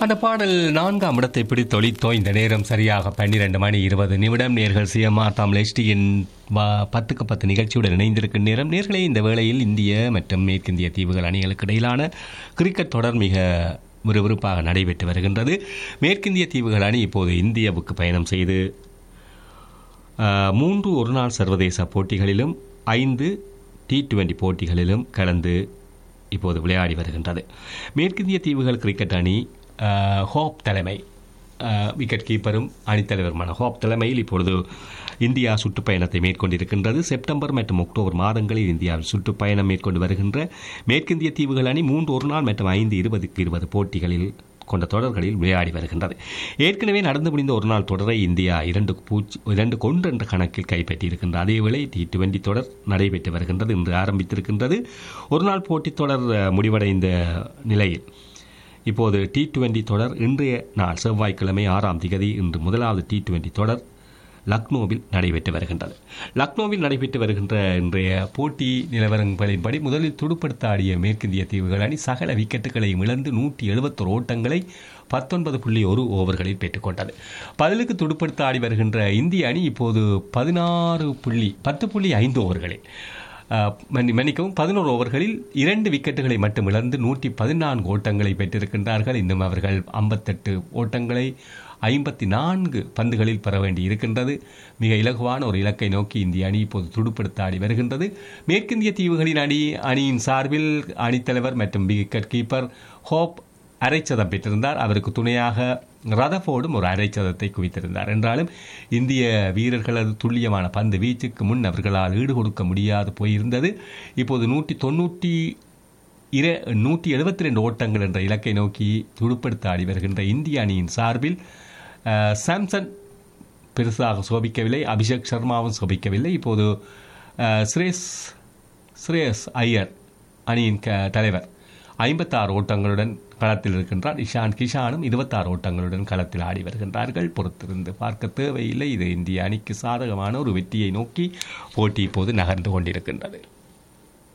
அந்த பாடல் நான்காம் இடத்தை பிடித்தொழித்தோ இந்த நேரம் சரியாக பன்னிரண்டு மணி இருபது நிமிடம் நேர்கள் சிஎம்ஆர் தமிழ் எஸ்டியின் பத்துக்கு பத்து நிகழ்ச்சியுடன் இணைந்திருக்கும் நேரம் நேர்களே இந்த வேளையில் இந்திய மற்றும் மேற்கிந்திய தீவுகள் அணிகளுக்கு இடையிலான கிரிக்கெட் தொடர் மிக விறுவிறுப்பாக நடைபெற்று வருகின்றது மேற்கிந்திய தீவுகள் அணி இப்போது இந்தியாவுக்கு பயணம் செய்து ஆஹ், மூன்று ஒருநாள் சர்வதேச போட்டிகளிலும் ஐந்து டி டுவெண்டி போட்டிகளிலும் கலந்து இப்போது விளையாடி வருகின்றது மேற்கிந்திய தீவுகள் கிரிக்கெட் அணி ஆஹ், ஹோப் தலைமை ஆஹ், விக்கெட் கீப்பரும் அணித்தலைவருமான ஹோப் தலைமையில் இப்பொழுது இந்தியா சுற்றுப்பயணத்தை மேற்கொண்டிருக்கின்றது செப்டம்பர் மற்றும் அக்டோபர் மாதங்களில் இந்தியாவில் சுற்றுப்பயணம் மேற்கொண்டு வருகின்ற மேற்கிந்திய தீவுகள் அணி மூன்று ஒரு நாள் மற்றும் ஐந்து இருபதுக்கு இருபது போட்டிகளில் கொண்ட தொடர்களில் விளையாடி வருகின்றது ஏற்கனவே நடந்து முடிந்த ஒரு நாள் தொடரை இந்தியா இரண்டு பூச்சி இரண்டு கொண்டு என்ற கணக்கில் கைப்பற்றியிருக்கின்ற அதேவேளை டி டுவெண்டி தொடர் நடைபெற்று வருகின்றது இன்று ஆரம்பித்திருக்கின்றது ஒரு நாள் போட்டித் தொடர் அஹ், முடிவடைந்த நிலையில் இப்போது டி டுவெண்டி தொடர் இன்றைய நாள் செவ்வாய்க்கிழமை ஆறாம் திகதி இன்று முதலாவது டி டுவெண்டி தொடர் லக்னோவில் நடைபெற்று வருகின்றது லக்னோவில் நடைபெற்று வருகின்ற இன்றைய போட்டி நிலவரங்களின்படி முதலில் துடுப்படுத்த ஆடிய மேற்கிந்திய தீவுகள் அணி சகல விக்கெட்டுகளையும் இழந்து நூற்றி எழுபத்தொரு ஓட்டங்களை பத்தொன்பது புள்ளி ஒரு ஓவர்களில் பெற்றுக்கொண்டது பதிலுக்கு துடுப்படுத்த ஆடி வருகின்ற இந்திய அணி இப்போது பதினாறு புள்ளி பத்து புள்ளி ஐந்து ஓவர்களில் அஹ், மன்னி- மன்னிக்கவும் பதினோரு ஓவர்களில் இரண்டு விக்கெட்டுகளை மட்டும் இழந்து நூற்றி பதினான்கு ஓட்டங்களை பெற்றிருக்கின்றார்கள் இன்னும் அவர்கள் ஐம்பத்தெட்டு ஓட்டங்களை ஐம்பத்தி நான்கு பந்துகளில் பெற வேண்டி இருக்கின்றது மிக இலகுவான ஒரு இலக்கை நோக்கி இந்திய அணி இப்போது துடுப்படுத்த ஆடி வருகின்றது மேற்கிந்திய தீவுகளின் அணி அணியின் சார்பில் அணித்தலைவர் மற்றும் விக்கெட் கீப்பர் ஹோப் அரைச்சதம் பெற்றிருந்தார் அவருக்கு துணையாக ரதஃபோர்டும் ஒரு அரைச்சதத்தை குவித்திருந்தார் என்றாலும் இந்திய வீரர்களது துல்லியமான பந்து வீச்சுக்கு முன் அவர்களால் ஈடு கொடுக்க முடியாது போயிருந்தது இப்போது நூற்றி தொண்ணூற்றி இர நூற்றி எழுபத்தி ரெண்டு ஓட்டங்கள் என்ற இலக்கை நோக்கி துடுப்படுத்த ஆடி வருகின்ற இந்திய அணியின் சார்பில் அஹ், சாம்சன் பெருசாக சோபிக்கவில்லை அபிஷேக் சர்மாவும் சோபிக்கவில்லை இப்போது அஹ், ஸ்ரேஸ் ஸ்ரேயஸ் ஐயர் அணியின் க தலைவர் ஐம்பத்தாறு ஓட்டங்களுடன் களத்தில் இருக்கின்றார் இஷான் கிஷானும் இருபத்தாறு ஓட்டங்களுடன் களத்தில் ஆடி வருகின்றார்கள் பொறுத்திருந்து பார்க்க தேவையில்லை இது இந்திய அணிக்கு சாதகமான ஒரு வெற்றியை நோக்கி போட்டி இப்போது நகர்ந்து கொண்டிருக்கின்றது